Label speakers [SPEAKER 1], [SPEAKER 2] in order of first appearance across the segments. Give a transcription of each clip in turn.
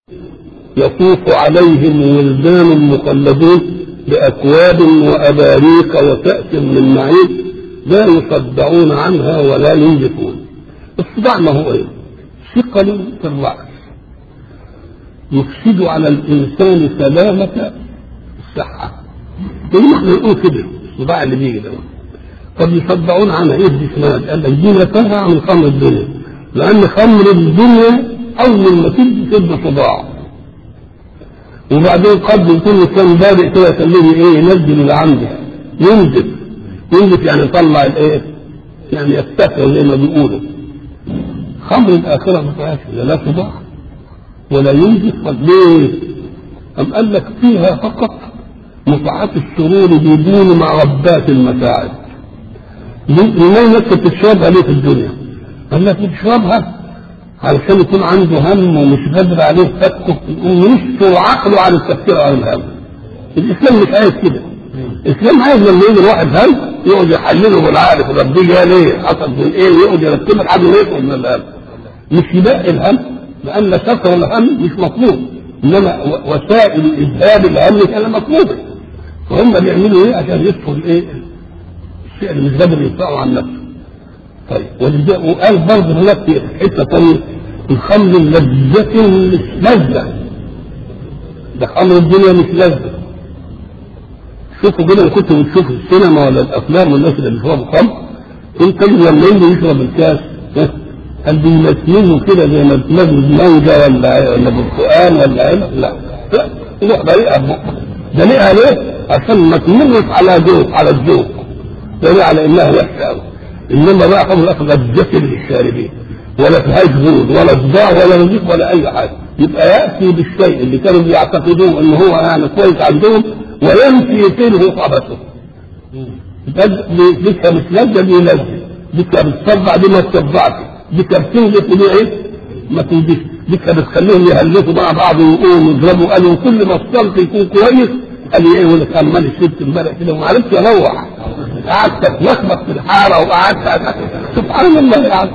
[SPEAKER 1] يطوف عليهم ولدان مخلدون بأكواب وأباريق وكأس من معين لا يصدعون عنها ولا ينزفون الصداع ما هو ايه؟ ثقل في الرأس يفسد على الإنسان سلامة الصحة زي ما احنا نقول كده الصداع اللي بيجي ده طب يصدعون عنها ايه دي اسمها؟ قال لك دي نفاها من خمر الدنيا لأن خمر الدنيا أول ما تدي تدي صداع وبعدين قد يكون كان بادئ كده يخليه ايه ينزل اللي عنده ينزل ينزل يعني يطلع الايه يعني يستفعل زي ما بيقولوا خمر الآخرة ما فيهاش لا صداع ولا ينزف ليه؟ أم قال لك فيها فقط متعة السرور بدون معبات المتاعب ليه الناس بتشربها ليه في الدنيا؟ قال لك بتشربها علشان يكون عنده هم ومش قادر عليه فكه ويشفر عقله عن التفكير عن الهم الاسلام مش عايز كده الاسلام عايز لما يجي الواحد هم يقعد يحلله بالعقل طب دي جايه ليه حصل من ايه ويقعد يرتب لحد ما يخرج من الهم مش يبقى الهم لان كثر الهم مش مطلوب انما وسائل اذهاب الهم كان مطلوبه فهم بيعملوا ايه عشان يصفوا الايه الشيء اللي مش قادر يدفعه عن نفسه طيب وقال برضه هناك في حته ثانيه الخمر لذة مش لذة ده خمر الدنيا مش لذة شوفوا كده كنت بتشوف السينما ولا الافلام والناس اللي بيشربوا خمر انت لما يجي يشرب الكاس هل بيمثلوا كده زي ما بتمثل مانجا ولا ولا برتقال ولا عنب لا لا يروح بريئه ببقه ده ليه ليه؟ عشان ما تمرش على ذوق على الذوق ده على انها وحشه قوي انما بقى خمر الاخر الجسد للشاربين ولا فيهاش برود ولا صداع ولا نزيف ولا اي حاجه يبقى ياتي بالشيء اللي كانوا بيعتقدون ان هو يعني كويس عندهم وينفي كله قبسه لسه مش لذة دي لذة لسه بتصدع دي ما تصدعش لسه بتنزف ودي ايه ما تنزفش لسه بتخليهم يهلفوا مع بعض ويقوموا يضربوا قالوا كل ما الصلت يكون كويس قال لي ايه يقول لك عمال شربت امبارح كده وما عرفتش اروح قعدت اتلخبط في الحاره وقعدت سبحان الله يعني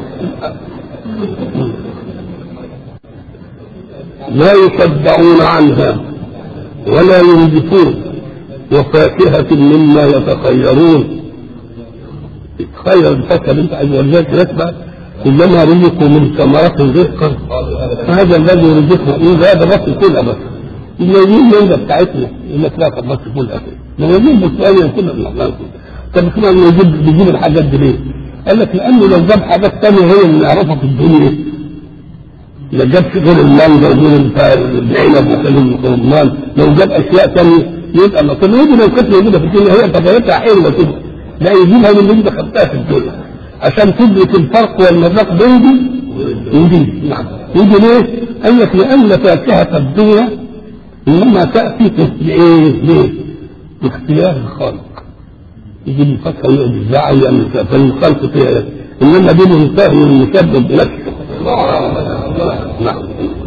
[SPEAKER 1] لا يصدعون عنها ولا ينزفون وفاكهة مما يتخيرون تخير الفاكهة اللي انت عايز ولذلك ركبة كلما رزقوا من ثمرات رزقا فهذا الذي رزقه ايه لا ده بس كلها بس الموازين المانجا بتاعتنا يقول لك لا طب بس كلها كده موازين بالسؤال كلها بنعملها طب اسمع انه يجيب بيجيب الحاجات دي ليه؟ قال لك لانه لو جاب حاجات ثانيه هي اللي نعرفها في الدنيا ما جابش غير المانجا وغير العنب وغير الرمان لو جاب اشياء ثانيه يبقى الله طب يجي لو كانت موجوده في الدنيا هي طبيعتها حلوه كده لا يجيبها من اللي انت خدتها في الدنيا عشان تدرك الفرق والمذاق بين دي ودي نعم يجي ليه؟ قال لك لان فاكهه الدنيا انما تاتي بايه؟ ليه؟ باختيار الخالق يجي لي فتحه ويقعد يزعل يعمل فالخلق فيها انما دي منتهي المسبب بنفسه نعم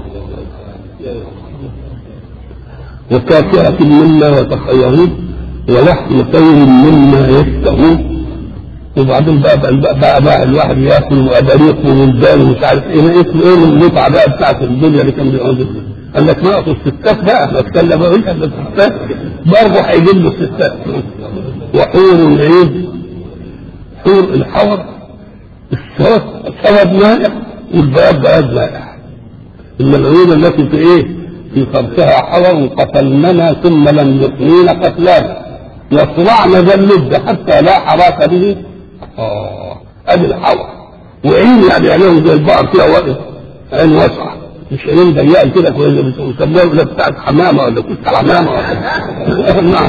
[SPEAKER 1] وفاكهة مما يتخيرون ولحم طير مما يشتهون وبعدين بقى بقى, بقى, بقى, بقى الواحد ياكل واباريق وولدان ومش عارف ايه اسمه ايه المتعه بقى بتاعت الدنيا اللي كان بيقعد قال لك ناقص الستات بقى ما اتكلم بقى انت الستات برضه هيجيب له الستات وحور العين حور الحور السود سود مائع والبياض بياض مائع الملعون التي في ايه؟ في خرسها حور قتلننا ثم لم يحيين قتلانا يصرعن ذا اللد حتى لا حراك به اه ادي الحور وعين يعني عليهم زي البقر كده واقف عين واسعه مش عينين ضيقه كده كويس بيسموها ولا بتاعت حمامه ولا كنت حمامه نعم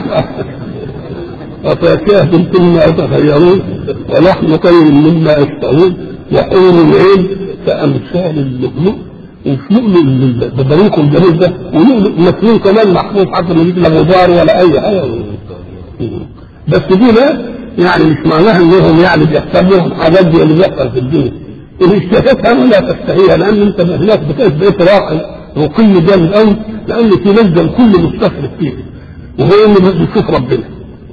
[SPEAKER 1] وفاكهة مما يتخيرون ولحم طير مما يشتهون وحور العين كأمثال اللؤلؤ وفي لؤلؤ ببريق الجميل ده ولؤلؤ مسنون كمان محفوظ حتى ما يجيب لا غبار ولا أي حاجة بس دي لا يعني مش معناها انهم يعني بيحصل لهم حاجات دي اللي بيحصل في الدنيا اللي اشتهتها ولا تشتهيها لان انت هناك بقيت بقيت راقي رقي جامد قوي لان في لذه الكل مستشرف فيه وهو انه بس يشوف ربنا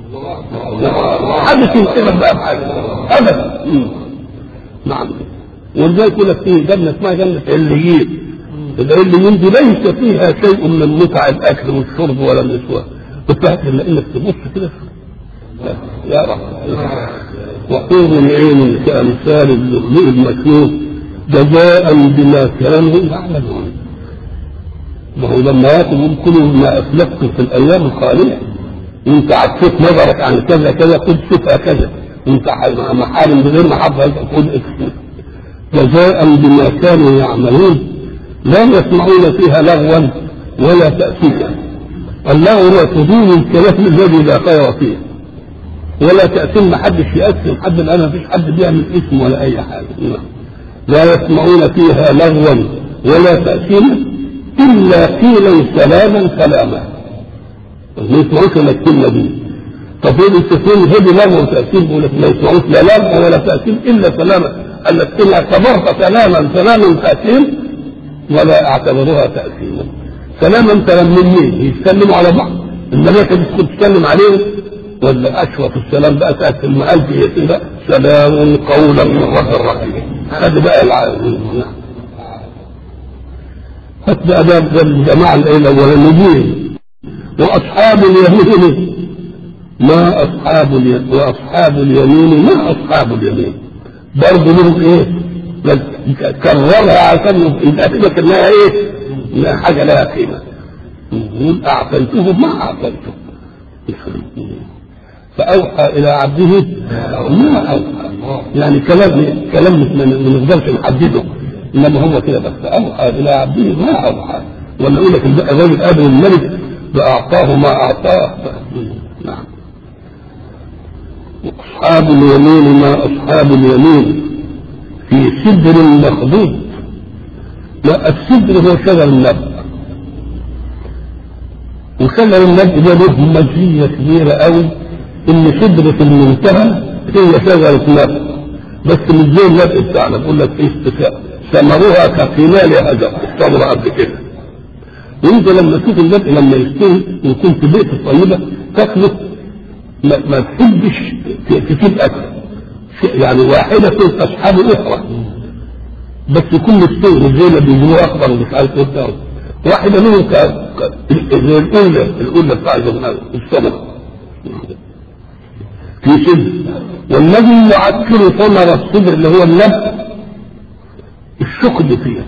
[SPEAKER 1] حدث ينسبك بقى بحاجه ابدا نعم ولذلك يقول لك في جنه اسمها جنه عليين يبقى اليمين دي ليس فيها شيء من متع الاكل والشرب ولا النسوان بتاعت الا انك تبص كده يا رب وحور عين كامثال اللؤلؤ المكنون جزاء بما كانوا يعملون ما هو لما ياكل كلوا ما اسلفتم في الايام الخاليه انت عكيت نظرك عن كذا كذا خد شوفها كذا انت محارم بغير محبه خد جزاء بما كانوا يعملون لا يسمعون فيها لغوا ولا تأثيما اللغو هو فضول الكلام الذي لا خير فيه ولا تأثيم ما حدش يأثم حد الآن ما فيش حد بيعمل اسم ولا أي حاجة لا يسمعون فيها لغوا ولا تأثيما إلا قيلا سلاما سلاما ما يسمعوش الا الكلمة دي طب ايه الاستثناء هدي لغو وتأثيم يقول لك ما يسمعوش لا لغو ولا تأثيم إلا سلاما قال لك إن اعتبرت سلاما سلاما تأثيم ولا اعتبروها تأثيما سلاما سلام من مين؟ يتكلموا على بعض الملائكة بتدخل تتكلم عليهم ولا أشرف السلام بقى تأتي المؤلف يقول بقى سلام قولا من رب الرحيم هذا بقى العالم هات بقى ده الجماعة الأولانيين وأصحاب اليمين ما أصحاب اليمين وأصحاب اليمين ما أصحاب اليمين برضه لهم إيه؟ كررها عشان يبقى لك انها ايه؟ انها حاجه لها قيمه. يقول اعطيته ما اعطيته. فاوحى الى عبده ما اوحى. يعني كلام كلام ما نقدرش نحدده انما هو كده بس اوحى الى عبده ما اوحى. ولا يقول لك الراجل قابل الملك فاعطاه ما اعطاه. نعم. واصحاب اليمين ما اصحاب اليمين في سدر مخضود لا السدر هو شجر النبق وشجر النبق ده له مزية كبيرة قوي ان سدرة المنتهى هي شجرة نبق بس مش زي النبق بتاعنا بقول لك ايه ثمرها كقمال هجر الثمرة قد كده وانت لما تشوف النبق لما يستوي ويكون في بيئة الطيبة تاكله ما, ما تحبش تسيب اكله يعني واحدة تصحاب أخرى بس يكون مستوي زي ما بيجيبوه أخضر ومش عارف إيه بتاعه واحدة منهم ك... ك... زي الأولى الأولى بتاع السنة في سدر والذي يعكر ثمر الصدر اللي هو النبت الشقد فيها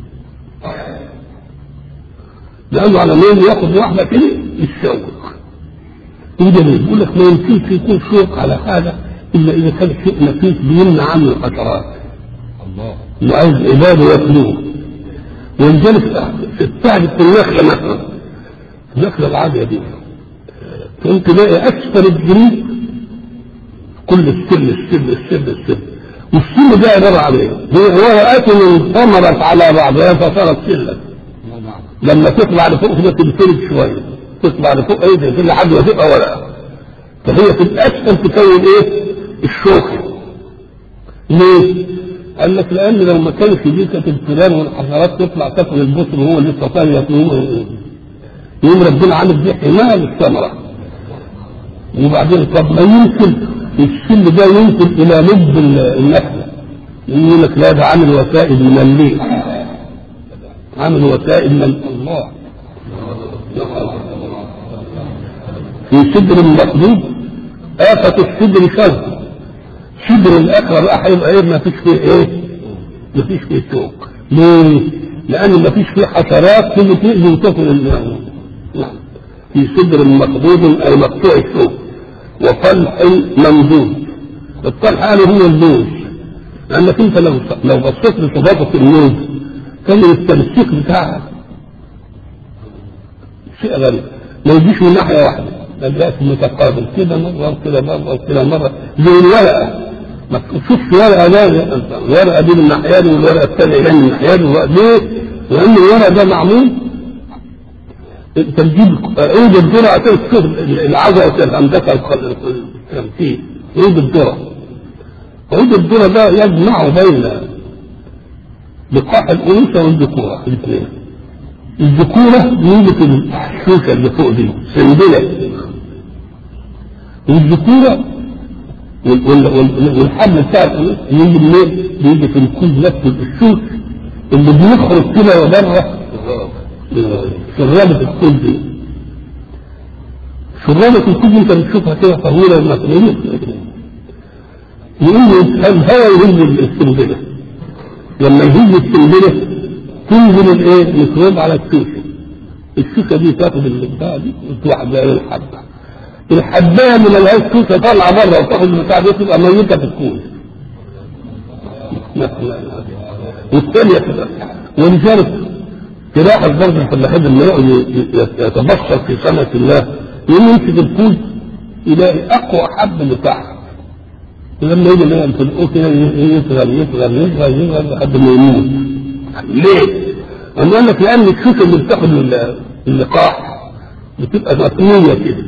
[SPEAKER 1] لأنه على مين ياخد واحدة كده يتشوق وده بيقول لك ما يمكنش يكون شوق على حاجة الا اذا كان شيء نفيس بيمنع عنه الحشرات الله وعايز عباده ياكلوه ولذلك استعجب في النخله مثلا النخله العاديه دي فانت تلاقي اكثر الجريد كل السن السن السن السن والسن ده عباره عن ايه؟ هو من ثمرت على بعضها فصارت سله لما تطلع لفوق كده تنفرد شويه تطلع لفوق ايه ده لحد ما تبقى ورقه فهي في الاسفل تكون ايه؟ الشوكة ليه؟ قال لك لأن لو ما كانش دي كانت الفئران والحشرات تطلع تاكل البصر وهو لسه طالع يوم يوم ربنا عامل دي حماية للثمرة وبعدين طب ما يمكن السن ده يمكن إلى لب النخلة يقول لك لا ده عامل وسائد من الليل عامل وسائد من الله في سدر مقدود آفة السدر شر سدر الأكبر بقى هيبقى إيه ما فيش فيه إيه؟ ما فيش فيه شوك ليه؟ لأن ما فيش فيه حشرات تيجي تأذي وتاكل نعم في سدر مقبوض أي مقطوع الشوك وطلح ممدود الطلح هذا هو اللوز لأنك أنت لو لو بصيت لصفاتة اللوز كان التمسيك بتاعها شيء غريب ما يجيش من ناحية واحدة تلاقيك متقابل كده مرة وكده مرة وكده مرة زي الورقة ما تشوفش ورقة لا الورقة دي من الناحية دي والورقة الثانية من الناحية دي ليه؟ لأن الورق ده معمول انت تجيب عود الذرة عشان تشوف العجلة الهندسة التمثيل عود الذرة عود الذرة ده يجمع بين لقاح الأنثى والذكورة الاثنين الذكورة يوجد الشوكة اللي فوق دي سنبلة والذكورة والحبل بتاع الأنثى يجي منين؟ بيجي في الكوز نفسه الشوك اللي بيخرج كده وبره شرابة الكل دي شرابة الكل دي انت بتشوفها كده طويلة ومتنية يقول الهواء ينزل السنبلة لما يهز السنبلة تنزل الايه الميكروب على الشوكة الشوكة دي تاخد البتاع دي وتروح زي الحبة الحباية من العيش شوكة طالعة بره وتاخد البتاع دي تبقى ميتة في الكون والثانية كده ولذلك تلاحظ برضه الفلاحين لما يقعد يتبصر في سنة الله يقوم يمسك الكوز يلاقي أقوى حب اللي تحت لما يجي مثلا في الأوك كده يصغر يصغر يصغر يصغر لحد ما يموت ليه؟ أنا قال لك لأن الشوكة اللي بتاخد اللقاح بتبقى مطمية كده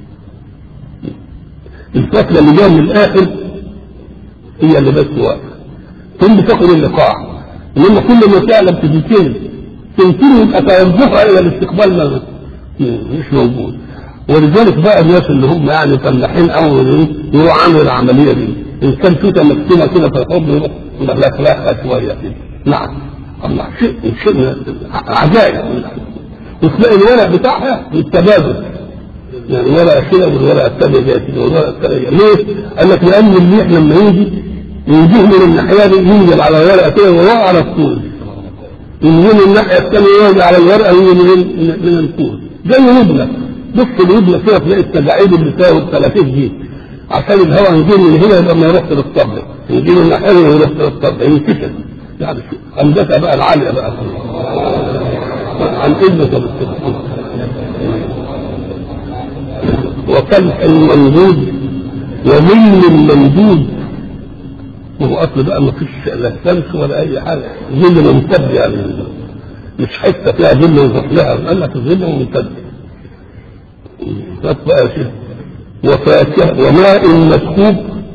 [SPEAKER 1] الفتلة اللي جاية من الآخر هي اللي بس واقفة ثم بتاخد اللقاح انما كل ما تعلم تنتهي تنتهي يبقى توجهها الى الاستقبال ما مش موجود ولذلك بقى الناس اللي هم يعني فلاحين قوي يروحوا عامل العمليه دي ان كان توته مكتومه كده في الحب يروح ملخلخها شويه كده نعم الله شيء شيء عجائب وتلاقي الورق بتاعها بالتبادل يعني ورقه كده والورقه الثانيه جايه كده والورقه الثانيه ليه؟ قال لك لان اللي احنا لما يجي يجيه من الناحيه دي ينزل على الورقه كده ويقع على الطول ينزل من الناحيه الثانيه ينزل على الورقه وينزل من من الطول زي يبلى بص اليبلى كده تلاقي التجاعيد اللي فيها والتلافيف دي عشان الهواء يجي من هنا يبقى ما يروحش للطبل يجي من الناحيه دي يروح للطبل ينكشف يعني هندسه بقى العاليه بقى عن ابنة وكلح ممدود وظل ممدود وهو اصل بقى ما فيش لا شمس ولا اي حاجه ظل ممتد يعني مش حته فيها ظل وزحلها قال لك ظل ممتد بقى شيء وفاكهه وماء مسكوب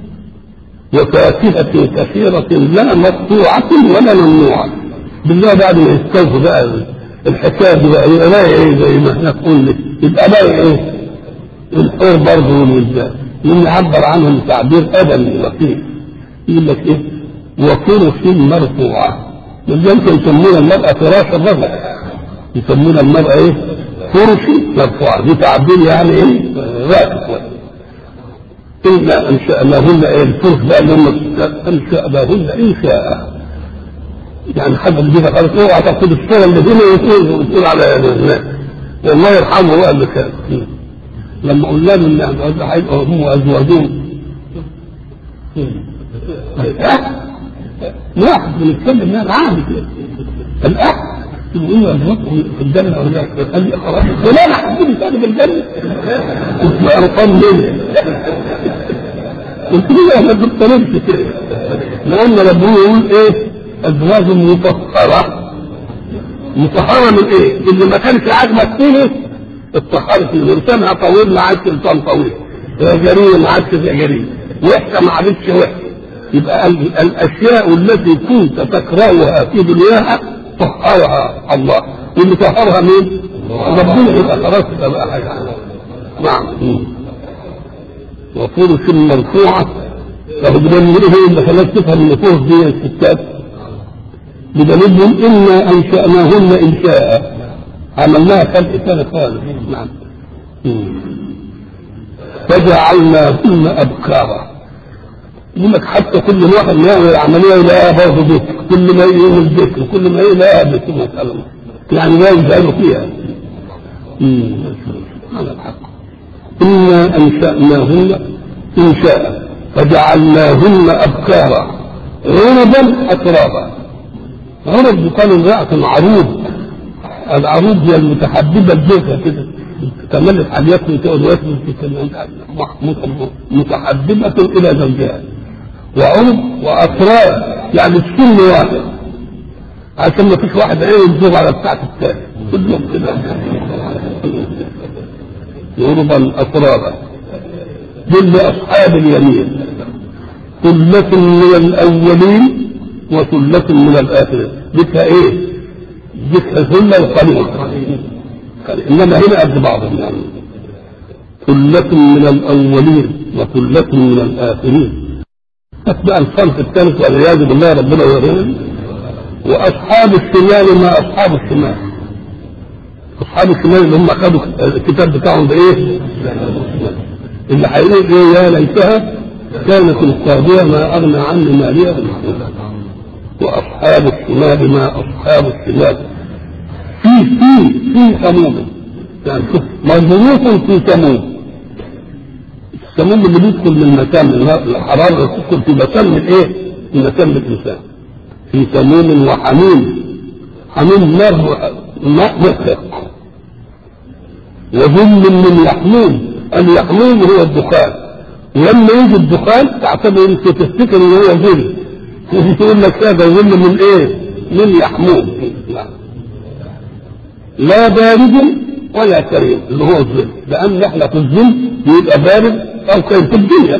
[SPEAKER 1] وفاكهة كثيرة لا مقطوعة ولا ممنوعة بالله بعد ما يستوفوا بقى الحكاية دي بقى يبقى بقى ايه زي ما احنا قلنا يبقى بقى ايه الحور برضه والوزان من يعبر عنهم تعبير ادبي لطيف يقول لك ايه وفرش مرفوعة لذلك يسمون المرأة فراش الرجل يسمون المرأة ايه فرش مرفوعة دي تعبير يعني ايه راكب إلا أنشأناهن إيه الفرش بقى اللي هم أنشأناهن إنشاء يعني حد بيها خالص اوعى تاخد الصورة اللي هنا وتقول وتقول على الناس والله يرحمه بقى اللي كان لما قلنا له ان هيبقى هم وازواجهم واحد بنتكلم يعني عادي كده الاخ يقول له ازواجهم في الجنه ولا قال لي خلاص فلان هتجيبي ثاني في الجنه كنت ارقام ليه قلت له احنا ما بنتكلمش كده لان ربنا يقول ايه ازواج مطهره مطهره من ايه؟ اللي ما كانش عاجبك فيه اتطهرت اللي لسانها طويل ما عادش لسان طويل جريء ما عادش جريء وحشه ما عادتش وحشه يبقى ال- الاشياء التي كنت تكرهها في دنياها طهرها الله واللي طهرها مين؟ ربنا يبقى خلاص يبقى بقى حاجه نعم وفرش مرفوعه طب بدليل ايه اللي خلاك تفهم ان فرش دي الستات بدليل انا انشاناهن انشاء عملناها خلق ثاني خالص نعم فجعلناهن ابكارا يقول لك حتى كل واحد يعمل العمليه يلاقيها برضه ذكر كل ما يعمل ذكر كل ما يلاقيها ذكر مساله يعني ما يزعلوا فيها هذا الحق انا انشاناهن انشاء فجعلناهن ابكارا عربا اترابا عرب يقال امرأة عروض العروض هي المتحببة لزوجها كده تملك على يكن تقول ويكن متحببة إلى زوجها وعرب وأسرار يعني السن واحد عشان ما فيش واحد عين ينزل على بتاعة الثاني كلهم كده عربا أسرارا دول أصحاب اليمين ثلة من الأولين وثلة من الآخرين ذكر إيه؟ ذكر ثلة وقليل إنما هنا قد بعضهم يعني ثلة من الأولين وثلة من الآخرين أتبع الصنف الثالث والعياذ بالله ربنا يرحمه وأصحاب الشمال ما أصحاب الشمال اصحاب الشمال اللي هم خدوا الكتاب بتاعهم بايه؟ اللي هيقول ايه يا ليتها كانت القاضية ما اغنى عني مالية واصحاب الشمال ما اصحاب الشمال في في في سموم يعني شوف مضغوط في سموم السموم اللي بيدخل من مكان الحرارة اللي بتدخل في مكان من ايه؟ من مكان الانسان في سموم وحميم حميم نار ماء محرق وظل من يحموم اليحموم هو الدخان ولما يجي الدخان تعتبر انت تفتكر ان هو ظل تيجي تقول لك هذا ظل من ايه؟ من يحموم لا بارد ولا كريم اللي هو الظل لان احنا في الظل بيبقى بارد او كان في الدنيا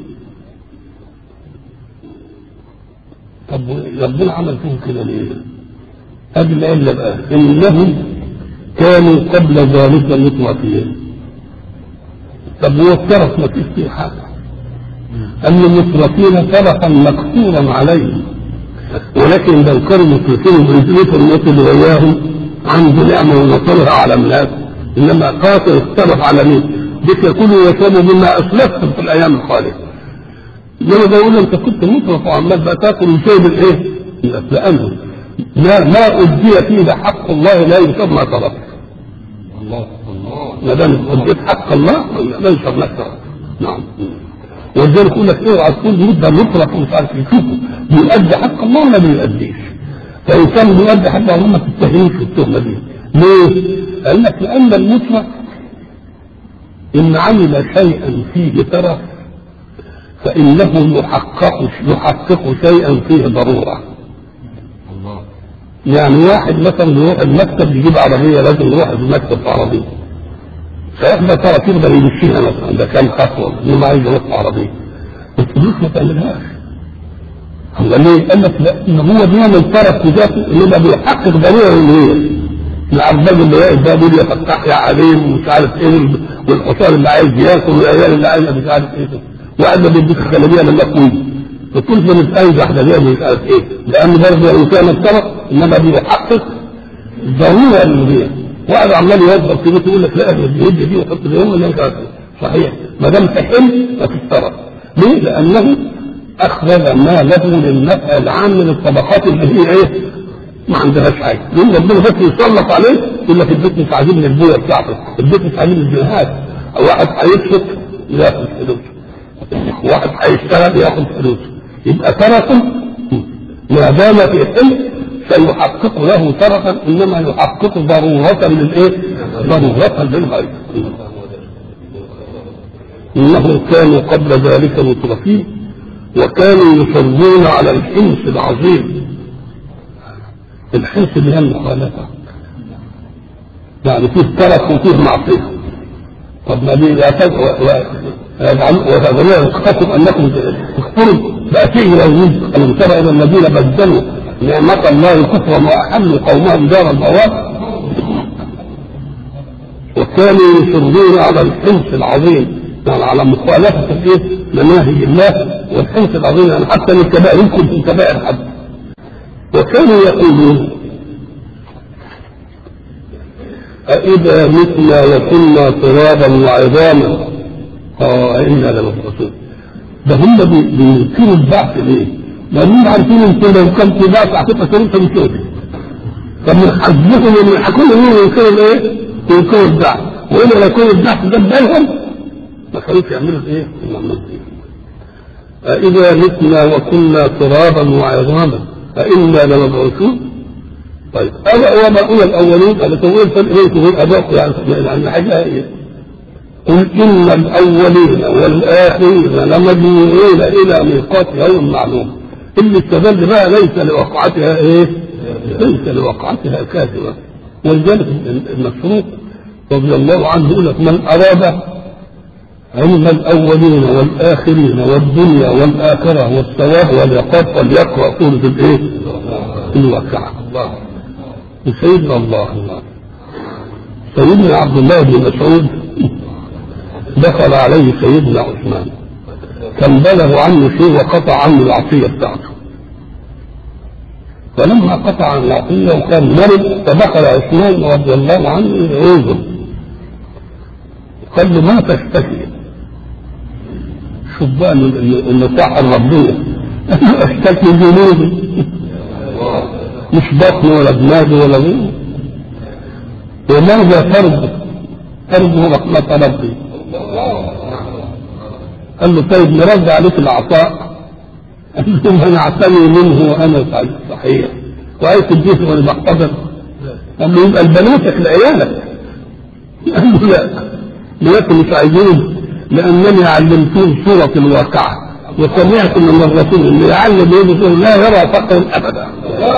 [SPEAKER 1] طب ربنا عمل فيهم كده ليه؟ هذه العله بقى انهم كانوا قبل ذلك مترفين طب هو الترف ما فيش فيه حاجه ان المترفين ترفا مقصورا عليهم ولكن لو كانوا مترفين ويزيدوا الناس اللي وياهم عنده نعمه ونصرها على الناس انما قاتل اختلف على مين؟ بك يكونوا يشربوا مما اسلفتم في الايام الخاليه انما بقول انت كنت مترف وعمال بقى تاكل وشرب الايه؟ لانه ما ما ادي فيه حق الله لا يشرب ما طلب
[SPEAKER 2] الله الله
[SPEAKER 1] ما دام اديت حق الله لا يشرب ما طلب نعم ولذلك يقول لك اوعى تكون مده مطلق ومش عارف يشوفوا بيؤدي حق الله ولا ما بيؤديش فان كان بيؤدي حق الله ما تتهموش في التهمه دي ليه؟ قال لك لان المطلق ان عمل شيئا فيه ترف فانه يحقق يحقق شيئا فيه ضروره
[SPEAKER 2] الله
[SPEAKER 1] يعني واحد مثلا بيروح المكتب يجيب عربيه لازم يروح المكتب في عربيه فيحضر ترى تقدر يمشيها مثلا ده كام خطوه انما عايز يروح في عربيه الفلوس ما تعملهاش هو ليه؟ قال لك لا ان هو بيعمل طرف في ذاته انما بيحقق ضروره الهويه العباد اللي واقف ده بيقول يا فتاح يا عليم ومش عارف ايه والحصان اللي عايز ياكل والعيال اللي عايز مش عارف ايه وقاعد ما بيديك خلابيه لما تقول فكل ما نتأنجح ده مش عارف ايه لان برضه لو كان الطرف انما بيحقق ضروره للهويه واحد عمال يوظف في بيته يقول لك لا الهديه دي وحط زي هو اللي مش عارف إيه. صحيح ما دام تحل ما تشترط ليه؟ لانه اخرج ما له للنفع العام من الطبقات اللي هي ايه؟ ما عندهاش حاجه يقول ربنا بس يسلط عليه يقول لك البيت مش عاجبني البويه بتاعته البيت مش عاجبني الجنيهات واحد هيسكت ياخد فلوس واحد هيشتغل ياخد فلوس يبقى ترك ما دام في حل سيحقق له تركا انما يحقق ضروره للايه؟ ضروره للغير انهم كانوا قبل ذلك مترفين وكانوا يصرون على الحنس العظيم الحنس اللي هي المخالفه يعني فيه ترك وفيه معصيه طب ما دي وتظنون اختصم انكم تكفروا بأتيه الرزق ألم ترى إلى الذين بدلوا نعمة الله كفرا وأحلوا قومهم دار البواب وكانوا يصرون على الحنس العظيم يعني على مخالفة الايه؟ مناهج الله والحنس العظيم يعني حتى للكبائر يمكن في الكبائر حد وكانوا يقولون أإذا متنا وكنا ترابا وعظاما اه إنا لمبعوثون ده هم بي- بينكروا البعث ليه؟ لأنهم عارفين أنت لو كان في بعث هتبقى كنت مش فمن حظهم ان يحكوا لهم ينكروا الايه؟ ينكروا البعث وإلا لو يكون البعث ده ببالهم ما كانوش يعملوا ايه؟ يعملوا ايه؟ أإذا متنا وكنا ترابا وعظاما أإنا لمبعوثون؟ طيب أنا وما أولى الأولين أنا تقول فالإليكم هم أباكم يعني يعني حاجة هي قل إن الأولين والآخرين لمجموعون إلى ميقات يوم معلوم اللي استدل بقى ليس لوقعتها إيه؟ ليس لوقعتها كاذبة ولذلك المسروق رضي الله عنه يقول لك من أراد علم الأولين والآخرين والدنيا والآخرة والثواب والعقاب فليقرأ سورة الإيه؟ الواقعة
[SPEAKER 2] الله
[SPEAKER 1] وسيدنا الله الله سيدنا عبد الله بن مسعود دخل عليه سيدنا عثمان كان بلغ عنه شيء وقطع عنه العطية بتاعته فلما قطع العطية وكان مرض فدخل عثمان رضي الله عنه يعوذه قال له ما تشتكي شوف بقى اللي سحر ربنا قال له اشتكي ذنوبي مش بطني ولا دماغي ولا غيره وماذا ترجو؟ ترجو رحمة ربي قال له طيب نرد عليك العطاء قال له انا اعتني منه وانا صحيح وعايز تديه وانا بحتضر قال له يبقى البناتك لعيالك قال له لا لكن مش عايزين لانني علمتهم سوره الواقعه وسمعت من الرسول اللي يعلم يده لا يرى فقرا ابدا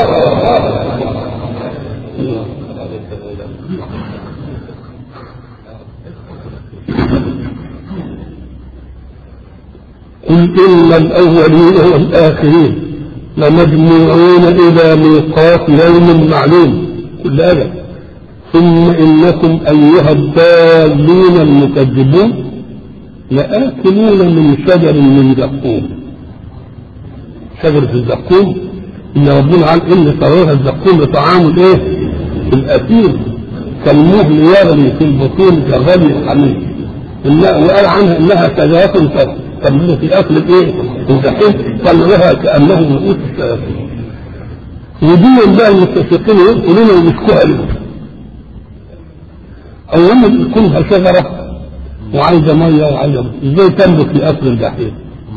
[SPEAKER 1] قل إن الأولين والآخرين لمجموعون إلى ميقات يوم معلوم كل هذا ثم إنكم أيها الضالين المكذبون لآكلون من شجر من زقوم شجرة الزقوم إن ربنا قال إن ثمرها الزقوم طعام الإيه؟ الأثير كالمهل يغلي في البطون كغلي الحميم وقال عنها إنها شجرة تمر في أكل الإيه؟ الجحيم طلعها كأنه رؤوس الشياطين ودي بقى المستشرقين يقولون ومسكوها لهم أولا تكونها شجرة وعايزة مية وعايزة ازاي تنبت في أكل الجحيم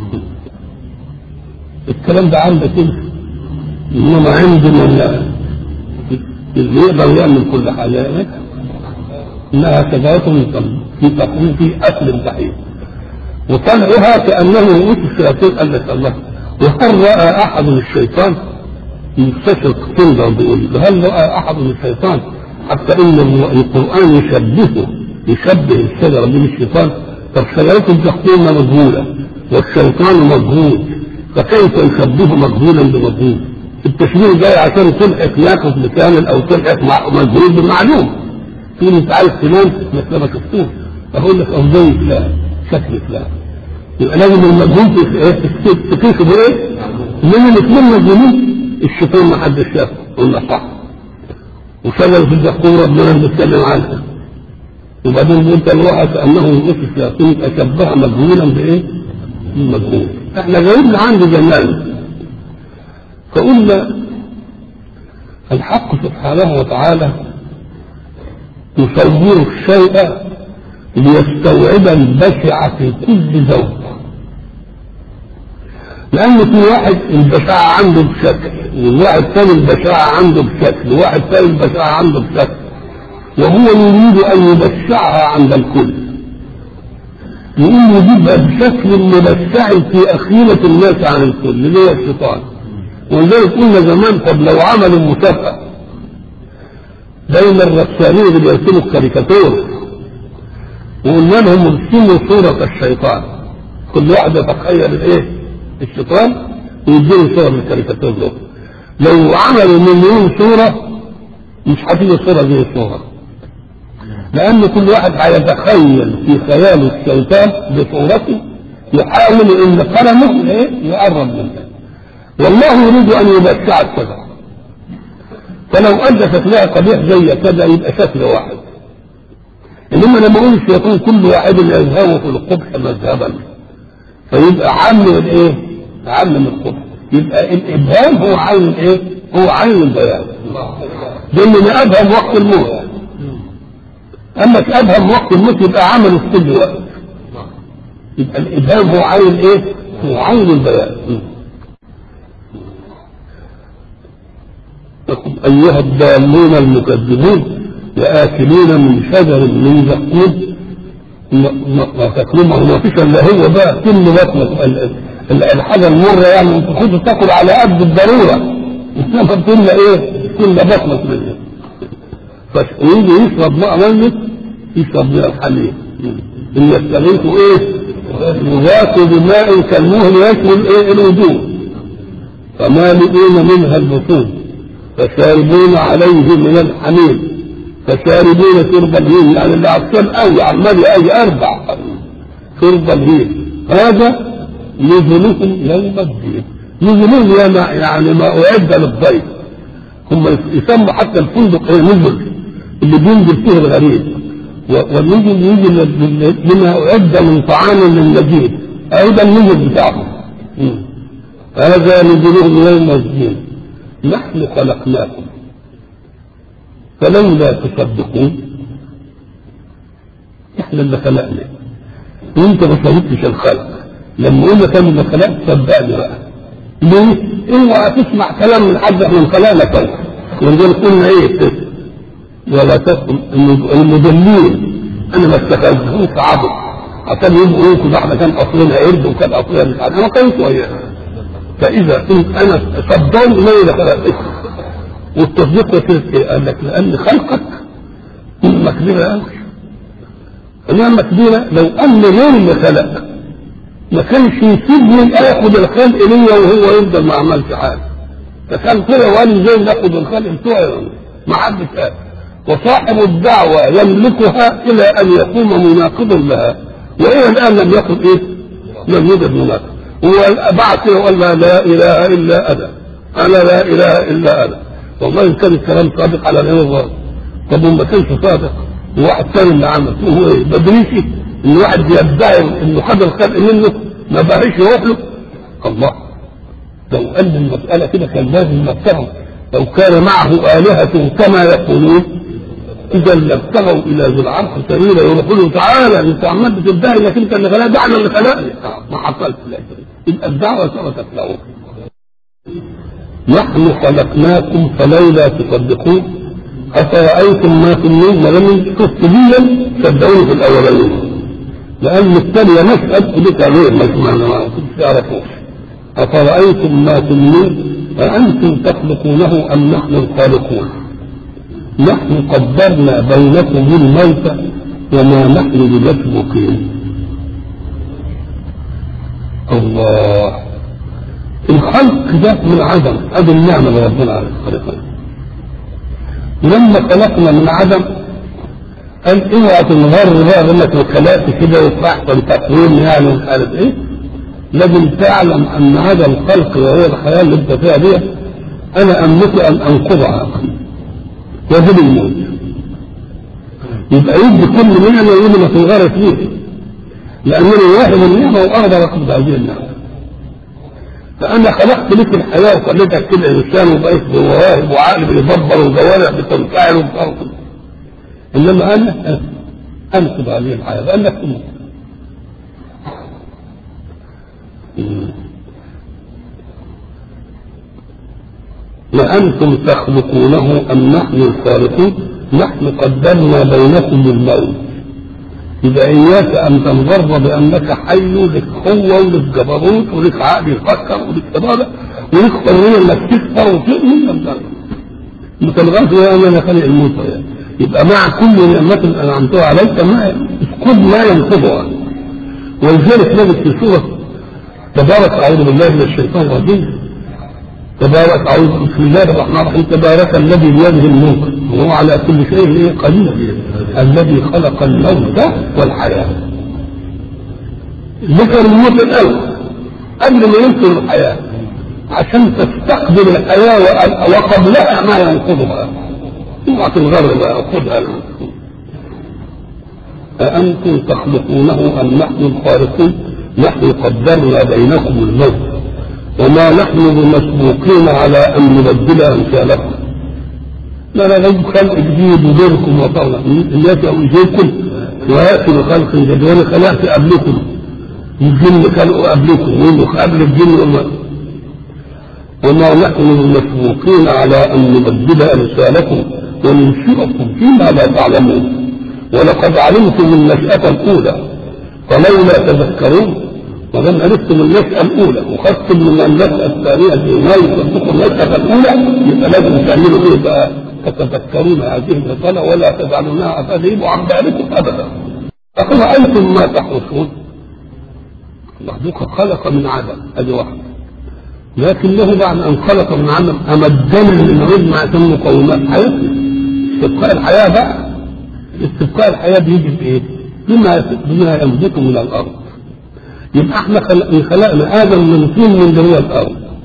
[SPEAKER 1] الكلام ده عندك انت انما عندنا اللي يقدر يعمل كل حاجة انها شجرة في تقويم في أكل الجحيم وطلعها كأنه رؤوس الشياطين قال لك الله وهل رأى أحد الشيطان مستشرق تندر بيقول هل رأى أحد الشيطان حتى إن القرآن يشبهه يشبه الشجرة من الشيطان طب شجرة الزقوم مجهولة والشيطان مجهول فكيف يشبهه مجهولا بمجهول التشبيه جاي عشان تلحق ياخذ بكامل او تلحق مجهول بمعلوم في انت عايز تنام مثل ما شفتوه اقول لك او زي فلان شكل فلان يبقى لازم المجهول تكيشه بايه؟ من الاثنين مجهولين الشيطان ما حدش شافه قلنا صح وشجرة الزقوم ربنا بنتكلم عنها وبعدين انت الواحد كانه يقص الشياطين يبقى شبهها مجهولا بايه؟ مجهول احنا جايبنا عند جمال فقلنا الحق سبحانه وتعالى يصور الشيء ليستوعب البشع في كل ذوق لأن في واحد البشاعة عنده بشكل وواحد ثاني البشاعة عنده بشكل وواحد ثاني البشاعة عنده بشكل وهو يريد أن يبشعها عند الكل يقوم يجيبها بشكل مبشع في أخيرة الناس عن الكل اللي هو الشيطان ولذلك قلنا زمان طب لو عملوا مسابقة بين الرسامين اللي بيرسموا الكاريكاتور وقلنا لهم ارسموا صورة الشيطان كل واحد يتخيل الايه؟ الشيطان ويديله صورة من الكاريكاتور دول لو عملوا مليون صورة مش هتيجي صورة زي الصورة لأن كل واحد هيتخيل في خياله الشيطان بصورته يحاول إن قلمه إيه؟ يقرب منه والله يريد أن يبشع الشجرة فلو أدى شكلها قبيح زي كذا يبقى شكل واحد إنما لما أقول الشيطان كل واحد يذهب في القبح مذهبا فيبقى عام الإيه؟ عام القبح يبقى الإبهام هو عين الإيه؟ هو عين البيان ده اللي أبهم وقت الموت أما أبهم وقت الموت يبقى عمله في كل وقت يبقى الإبهام هو عين الإيه؟ هو عين البيان أيها الضالون المكذبون لآكلون من شجر من زقوم ما تاكلون ما فيش الا هو بقى كل بطنك الحاجه المره يعني انت كنت تاكل على قد الضروره انما كل ايه؟ كل بطنك منه ويجي يشرب ماء ميت يشرب من الحليب ان يستغيثوا ايه؟ يغاثوا بماء كالمهل يشمل ايه الوجوه فمالئون منها البطون فشاربون عليه من الحميم فشاربون شرب الهيم يعني اللي عطشان قوي عمال اي اربع شرب الهيم هذا نزلهم يوم الدين نزلهم يعني ما اعد للضيف هم يسموا حتى الفندق ايه نزل اللي بينزل فيه الغريب و- والنزل يجي لل- لما أعد من طعام للنجيب أيضا النزل بتاعهم مم. هذا نزلهم يوم الدين نحن خلقناكم فلولا تصدقون احنا اللي خلقنا وانت ما شهدتش الخلق لما قلنا كان اللي خلقت صدقني بقى ليه؟ اوعى تسمع كلام من حد احنا خلقنا كده ولذلك قلنا ايه ولا تكن المدلين انا ما اتخذتهمش عبد عشان يبقوا ايه كل واحده كان اصلنا قرد وكان اصلنا مش عارف انا كنت وياه فاذا كنت انا صدقني ما اللي خلقتك والتصديق وسيله ايه؟ قال لك لان خلقك نعمه كبيره قوي نعمه كبيره لو ان غير اللي خلق ما كانش يسيبني اخد الخلق ليا وهو يفضل ما عملش حاجه فكان كده وقال لي ازاي ناخد الخلق بتوعي ما حدش قال وصاحب الدعوة يملكها إلى أن يقوم مناقض لها وإلى الآن لم يكن إيه؟ لم يوجد مناقض هو بعد كده وقال لا, لا إله إلا أنا أنا لا إله إلا أنا والله إن كان الكلام صادق على غير الله طب وما كانش صادق وواحد ثاني اللي عمل هو إيه؟ بدريسي إن واحد يدعي إنه خد الخلق منه ما بقاش يروح له الله لو أن المسألة كده كان لازم نفهم لو كان معه آلهة كما يقولون إذا لابتغوا إلى ذي العرش سبيلا يقولوا له تعالى أنت عمال بتدعي إنك أنت اللي خلقني ده احنا اللي خلقني ما حصلش لكن يبقى الدعوة ثبتت له نحن خلقناكم فلولا تصدقون أفرأيتم ما تمنون ما لم تفصليا صدقوني في الأولين لأن الثانية مسألة بك غير ما ما كنتش تعرفوش أفرأيتم ما تمنون أأنتم تخلقونه أم نحن الخالقون نحن قدرنا بينكم الموت وما نحن بمسبوقين الله الخلق ده من عدم هذه النعمة اللي ربنا على الخلقين لما خلقنا من عدم قال اوعى تنغر بقى انك خلقت كده وتحصل تقويم يعني ومش عارف ايه لازم تعلم ان هذا الخلق وهي الحياه اللي انت فيها دي انا املك ان انقضها وهذا الموت يبقى يدي كل نعمه يقول ما تنغرس فيه لانني واحد النعمه واقدر اقبض هذه النعمه فانا خلقت لك الحياه وخليتك كده انسان وبقيت بمواهب وعقل بيدبر وجوارح بتنفعل وبتنقض انما انا انقض هذه الحياه لانك تموت لأنتم تخلقونه أم نحن الخالقون نحن قدمنا بينكم الموت إذا إياك أن تنظر بأنك حي لك قوة ولك جبروت ولك عقل يفكر ولك إرادة ولك حرية إنك تكفر وتؤمن ما تنغرش يا أنا خالق الموت يعني. يبقى مع كل نعمة أنعمتها عليك ما خذ ما ينقضها ولذلك نجد في سورة تبارك أعوذ بالله من الشيطان الرجيم تبارك أعوذ بسم الله الرحمن الرحيم تبارك الذي بيده الملك وهو على كل شيء قدير الذي خلق الموت والحياة ذكر الموت الأول قبل ما يذكر الحياة عشان تستقبل الحياة وقبلها ما ينقضها اوعى تنغر بقى خذها أأنتم تخلقونه أم نحن الخالقون نحن قدرنا بينكم الموت وما نحن بمسبوقين على ان نبدل امثالكم لا لا لو خلق جديد وديركم وطلع الناس يجيكم وياتي بخلق جديد وانا خلقت قبلكم الجن خلقوا قبلكم وانه قبل الجن وما وما نحن بمسبوقين على ان نبدل امثالكم وننشئكم فيما لا تعلمون ولقد علمتم النشأة الأولى فلولا تذكرون ودام عرفتم النشأة الأولى وخدتم من النشأة الثانية اللي ما يصدقوا النشأة الأولى يبقى لازم تعملوا إيه بقى؟ تتذكرون هذه الرسالة ولا تجعلونها أساليب عن بالكم أبدا. أفرأيتم ما تحرسون؟ مخلوق خلق من عدم هذه واحدة. لكنه بعد أن خلق من عدم أمدنا من غير ما يتم مقومات حياته. استبقاء الحياة بقى استبقاء الحياة بيجي بإيه؟ بما بما ينبت من الأرض. يبقى احنا خلقنا ادم من طين من جميع الارض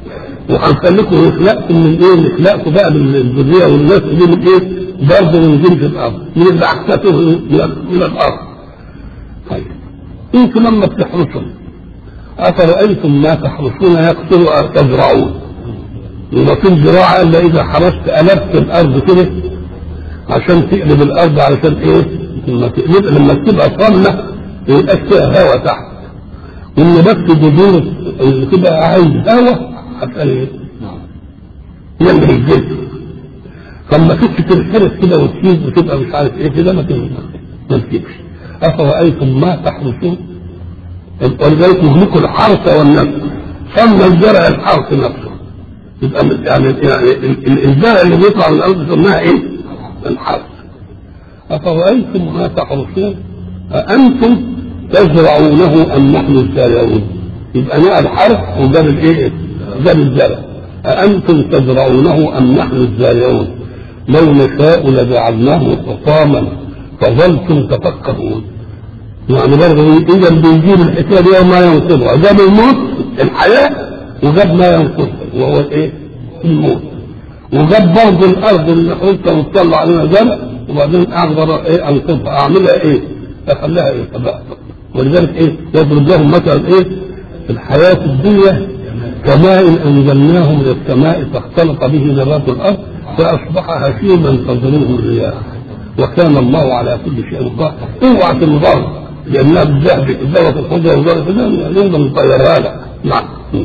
[SPEAKER 1] وهنخليكم نخلقكم من ايه نخلقكم بقى بالذريه والناس دي من ايه برضه من جنس الارض من اللي عكسته من من الارض طيب انتم لما بتحرسوا افرايتم ما تحرسون يقتل تزرعون وما في زراعه الا اذا حرست الفت الارض كده عشان تقلب الارض علشان ايه لما تقلب لما تبقى صامه ما يبقاش فيها هواء تحت وان بس جذور اللي تبقى عايز هواء هتلاقي ايه ينبغي الجسم فلما تيجي تنحرس كده وتسيب وتبقى مش عارف ايه كده ما ما تسيبش افرايتم ما تحرسون ولذلك يهلكوا الحرث والنسل سمى الزرع الحرث نفسه يبقى يعني يعني الزرع اللي بيطلع من الارض سماها ايه؟ الحرث افرايتم ما تحرسون أأنتم تزرعونه أم نحن الزارعون؟ يبقى نقى الحرث وجاب الايه؟ جاب الزرع أأنتم تزرعونه أم نحن الزارعون؟ لو نشاء لجعلناه حطاما فظلتم تفكرون يعني برضه اذا بيجيب الحكايه دي وما ينقضها جاب الموت الحياه وجاب ما ينقضها وهو الايه؟ الموت وجاب برضه الارض اللي قلت وتطلع علينا زرع وبعدين اقدر ايه انقضها اعملها ايه؟ اخليها ايه؟ طبعا ولذلك ايه؟ يضرب لهم مثلا ايه؟ الحياه الدنيا كماء انزلناه من السماء فاختلط به نبات الارض فاصبح هشيما تظلمه الرياح وكان الله على كل شيء قادر اوعى تنظر لانها بالذهب ذره الخضره وذره الذهب نقدر نطيرها لك نعم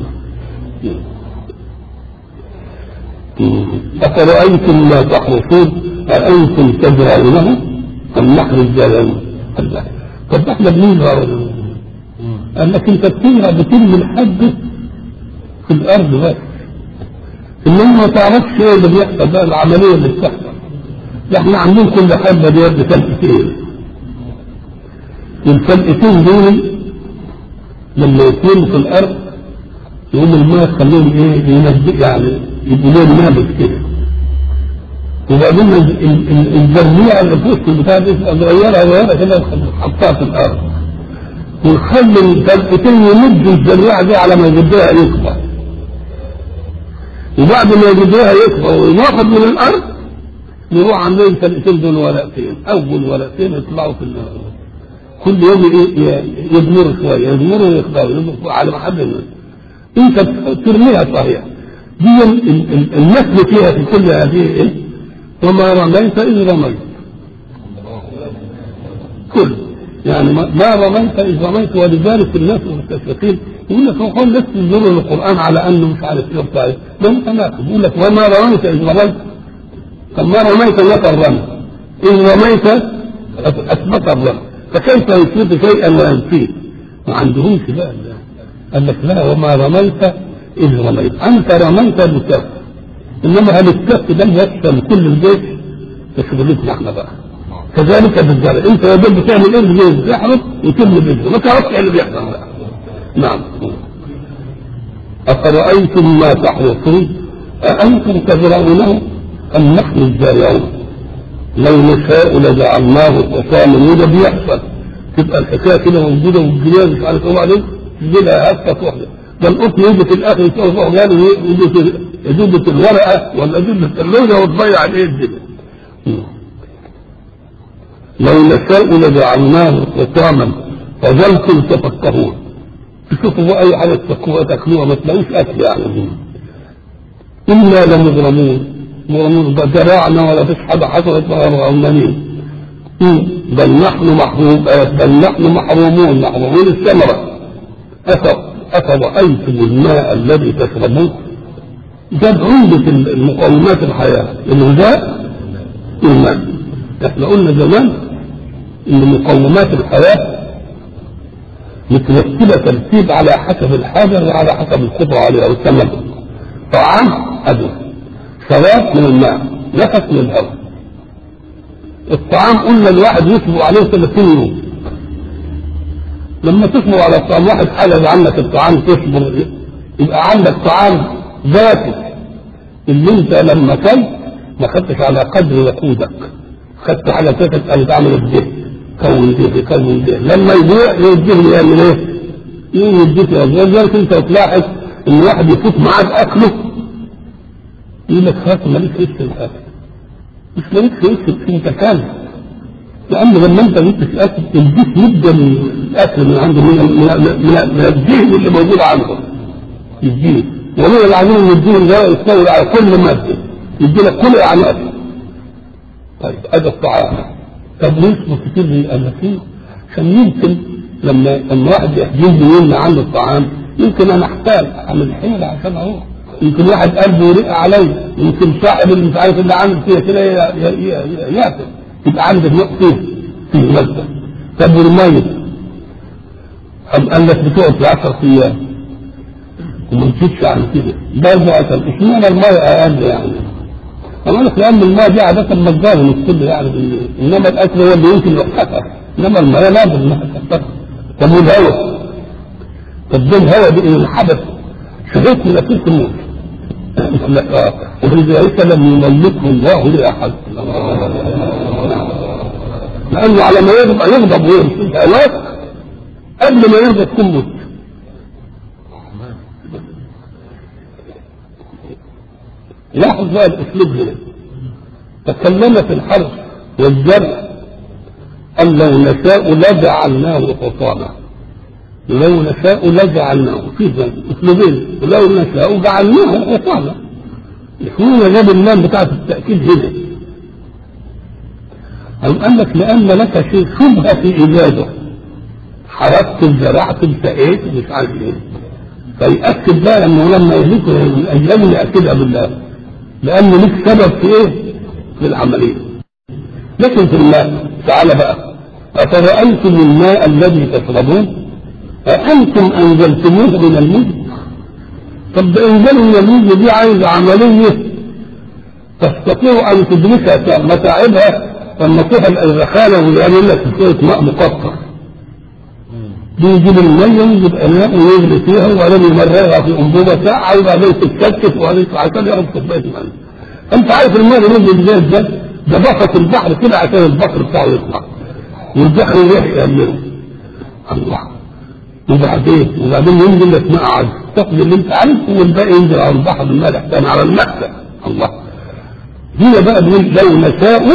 [SPEAKER 1] أفرأيتم ما تحرثون أأنتم تزرعونه أم نحن الزارعون؟ طب احنا بنزرع قال لك انت بتزرع بترمي الحبة في الأرض بس إنما ما تعرفش إيه اللي بيحصل بقى العملية اللي بتحصل ده احنا عاملين كل حبة بيد فلقتين والفلقتين دول لما يكونوا في الأرض يقوم الماء يخليهم ايه ينزل يعني يبقوا لهم نابت كده وبعدين الزرنية اللي في وسط البتاع دي تبقى صغيرة صغيرة كده حطها في الأرض ونخلي الفلقتين يمدوا الزريعة دي على ما يجدها يكبر وبعد ما يجدها يكبر وياخد من الأرض يروح عاملين الفلقتين دول ورقتين أول ورقتين يطلعوا في النار كل يوم يدمروا شوية يدمروا ويخضروا على ما حد يدمر. انت ترميها صحيح دي النسل فيها في كل هذه ايه وما رميت اذ رميت كل يعني ما رميت اذ رميت ولذلك الناس المستشرقين يقول لك هو لسه ينظروا للقران على انه مش عارف ايه وبتاع ايه ده متناقض يقول لك وما رميت اذ رميت طب ما رميت نفى الرمي اذ رميت اثبت الرمي فكيف يثبت شيئا وينفيه ما عندهمش بقى قال لك لا وما رميت إذ رميت أنت رميت بالكف إنما هل الكف ده يشمل كل الجيش تشغلتنا احنا بقى كذلك بالزرع انت يا بنت بتعمل ايه بالجيش تحرق وتبني بيته ما تعرفش ايه اللي بيحصل بقى نعم أفرأيتم ما تحرثون أأنتم تزرعونه أم نحن الزارعون لو نشاء لجعلناه حصاما وده بيحصل تبقى الحكايه كده موجوده والجنيه مش عارف ايه وبعدين تجيبها هفه واحده ده القط يجي في الاخر يروح جاله يجيب الورقه ولا يجيب اللوزه وتضيع الايه الدنيا لو نشاء لجعلناه حصاما فظلتم تفكهون تشوفوا اي حاجه تفكوها تاكلوها ما تلاقوش اكل يعني انا لمغرمون مغرمون زرعنا ولا فيش حاجه حصلت غرمانين بل نحن محروم بل نحن محرومون محرومون الثمره أفرأيتم الماء الذي تشربون جاب عمدة المقومات الحياة الغذاء والماء احنا قلنا زمان ان مقومات الحياة مترتبة ترتيب على حسب الحاجة وعلى حسب القدرة عليها والتمدد طعام أدوى شراب من الماء نفس من الهواء الطعام قلنا الواحد يصبر عليه 30 يوم لما تصبر على الطعام واحد حلل عنك الطعام تصبر يبقى عندك طعام ذاتي اللي انت لما كلت ما خدتش على قدر وقودك خدت حاجه تاكل قال تعمل الدهن كون دهن كون دهن لما يضيع يديه يعمل ايه؟ يقوم يديك ولذلك انت تلاحظ ان واحد يفوت معاك اكله يقول لك خلاص ماليش عيش في الاكل مش ماليش عيش في انت كان لان لما انت جبت في الاكل الجسم يبدا من الاكل من عنده من من من, من الذهن اللي موجود عنده يديه ومن العليم ان الدين ده يستولي على كل ماده يدي لك كل اعمال طيب هذا الطعام طب نصبر كتير للأماكن عشان يمكن لما لما واحد يحجزني يمنع عنه الطعام يمكن انا احتاج اعمل حيله عشان اروح يمكن واحد قلبه يرق عليا يمكن صاحب اللي مش عارف اللي عامل فيها كده ياكل يبقى عندك نقطه في مادة طب والميت أم قال لك بتقعد في 10 ايام وما تزيدش عن كده برضه عشان اشمعنى الميه اقل يعني أما لك لأن الماء دي عادة مجانا مش كله يعني بال- إنما الأكل هو اللي يمكن يحققها إنما الماء لا بد إنها تحققها طب والهواء طب ده الهواء دي إيه الحدث شهيت من أكيد الموت لا آه. ولذلك لم يملكه الله لأحد لأنه على ما يغضب يغضب ويمشي هلاك قبل ما يغضب تكون موت لاحظ بقى الاسلوب هنا تكلم في الحرث والزرع قال لو نشاء لجعلناه حطاما لو نشاء لجعلناه في اسلوبين ولو نشاء جعلناه حطاما يكون جاب اللام بتاعت التاكيد هنا أم قال لك لأن لك شيء شبهة في إيجاده حركت زرعت سقيت مش عارف إيه فيأكد بقى انه لما يهلكه الاجلام يأكدها بالله لأنه لك سبب في ايه؟ في العملية لكن في الماء تعال بقى أفرأيتم الماء الذي تشربون أأنتم أنزلتموه من المزن طب ده إنزال من المزن دي عايزة عملية تستطيع أن تدركها متاعبها لما تروح الرخالة ويعمل لك شوية ماء مقطر بيجيب المية ويجيب اناء ويغلي فيها وبعدين يمررها في انبوبة ساعة وبعدين تتكتف وبعدين عشان ياخد كوباية مية. انت عارف الماء اللي بينزل ازاي ده ده بسط البحر كده عشان البحر بتاعه يطلع والبحر يروح يأمنه الله وبعدين وبعدين ينزل لك ماء عذب تاخد اللي انت عارفه والباقي ينزل على البحر المالح تاني على المكتب الله هنا بقى بنقول لو نشاء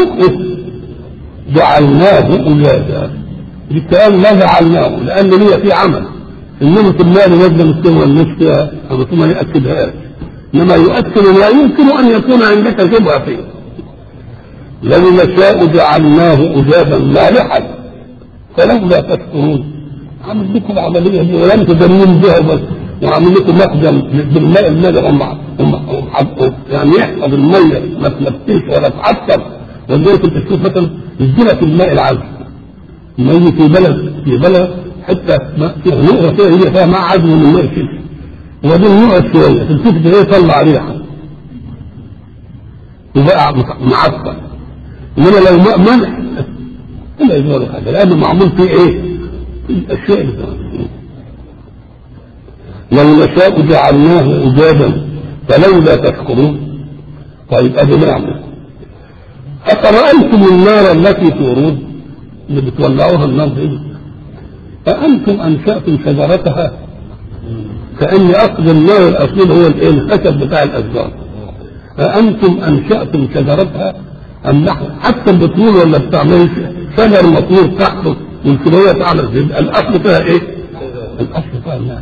[SPEAKER 1] جعلناه أجازا بالكلام لا جعلناه لان ليا في عمل انما في المال نجد مسلم والنفس او ثم ياكدها انما يؤكد ما يمكن ان يكون عندك شبهه فيه لو نشاء جعلناه اجابا مالحا فلولا تشكرون عامل لكم العمليه دي ولم تدمروا بها بس وعامل لكم مخزن بالماء المالح هم يعني يحفظ الميه ما تلبسش ولا تعطر ولذلك انت تشوف مثلا يديلك الماء العذب ما يجي في بلد في بلد حتى ما فيها نقرة كده هي فيها ماء عذب من الماء كده وبعدين يقعد شوية تلتفت ايه يطلع ريحة وبقى معصفر انما لو ماء ملح لا يجوز حاجة لأنه معمول فيه ايه؟ الأشياء اللي لو نشاء جعلناه أجابا فلولا تشكرون طيب أدي نعمة أفرأيتم النار التي تورون اللي بتولعوها النار دي أأنتم أنشأتم شجرتها كأن أصل النار الأصيل هو الإيه الخشب بتاع الأشجار أأنتم أنشأتم شجرتها أم نحن حتى البترول ولا بتعمل شجر مطلوب تحته والكلية تعمل زي الأصل فيها إيه؟ الأصل فيها النار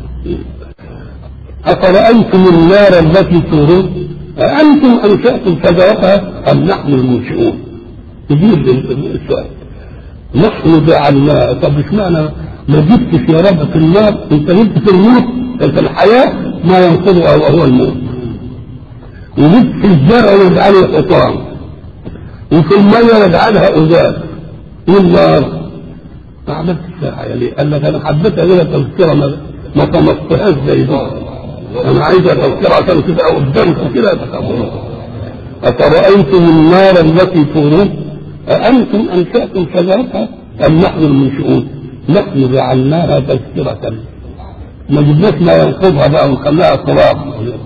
[SPEAKER 1] أفرأيتم النار التي تورون أأنتم أنشأتم شجرتها أم نحن المنشئون؟ يجيب السؤال نحن جعلناه طب اشمعنى ما جبتش يا رب في النار انت جبت في الموت في الحياة ما ينقضه وهو الموت وجبت في الزرع ونجعله حطام وفي المية نجعلها أزاز والنار ما عملتش فيها ليه؟ قال لك انا حبيت اجيبها تذكره ما ما طمستهاش زي دي انا عايزها تذكره عشان تبقى قدامكم كده تفهموا أفرأيتم النار التي تورون أأنتم أنشأتم شجرتها أم نحن المنشئون نحن جعلناها تذكرة ما جبناش ما ينقضها بقى ونخليها تراب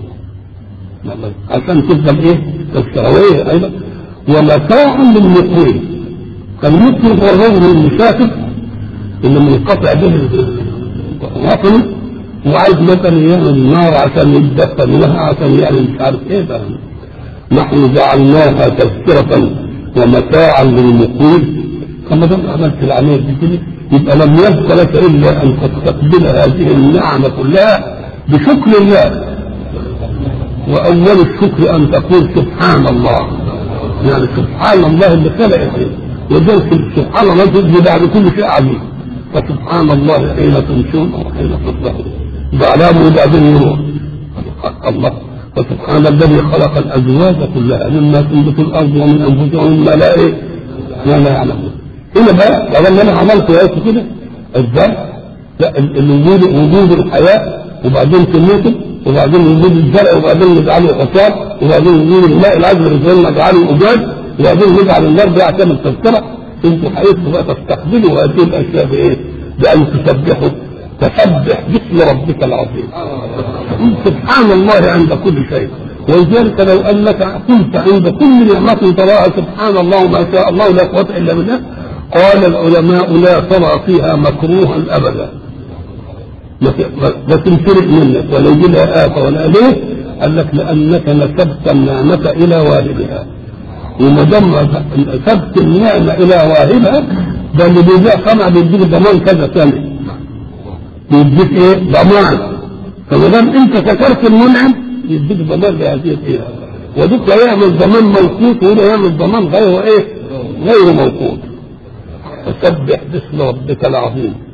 [SPEAKER 1] عشان تفضل ايه تذكرة وايه ايضا ومتاعا للمقوين فالمقوي هو الرجل المسافر اللي منقطع به وطنه وعايز مثلا يعمل نار عشان يتدفى منها عشان يعمل مش عارف ايه بقى نحن جعلناها تذكرة ومتاعا للمقيم فما دام عملت العملية دي كده يبقى لم يبق لك إلا أن تستقبل هذه النعمة كلها بشكر الله وأول الشكر أن تقول سبحان الله يعني سبحان الله اللي خلق الشيء وذلك سبحان الله تجد بعد كل شيء عظيم فسبحان الله حين تمشون وحين تصبحون بعلامه بعدين يروح الله فسبحان الذي خلق الازواج كلها مما تنبت الارض ومن انفسهم مما لا ايه ما لا يعلمون هنا بقى لما انا عملت يا كده ازاي؟ لا ال- الوجود وجود الحياه وبعدين كميته وبعدين وجود الزرع وبعدين نجعله حصان وبعدين وجود الماء العذب اللي نجعله اجاج وبعدين نجعل النار دي عشان التذكره انتوا حقيقة بقى تستقبلوا هذه الاشياء بايه؟ بان تسبحوا تسبح باسم ربك العظيم قل سبحان الله عند كل شيء ولذلك لو انك قلت عند كل نعمة تراها سبحان الله ما شاء الله لا قوة الا بالله قال العلماء لا ترى فيها مكروها ابدا ما لا تنفرق منك ولا يجي لها آفة ولا ليه؟ قال لك لأنك نسبت النعمة إلى والدها وما دام نسبت النعمة إلى واهبها ده اللي بيبيع قمع بيديك ضمان كذا سنة بيديك إيه؟ ضمان فما دام أنت شكرت المنعم يديك ضمان لهذه الإيه ودوك يعمل ضمان موقوت وهنا يعمل ضمان غير إيه؟ غير موقوت فسبح باسم ربك العظيم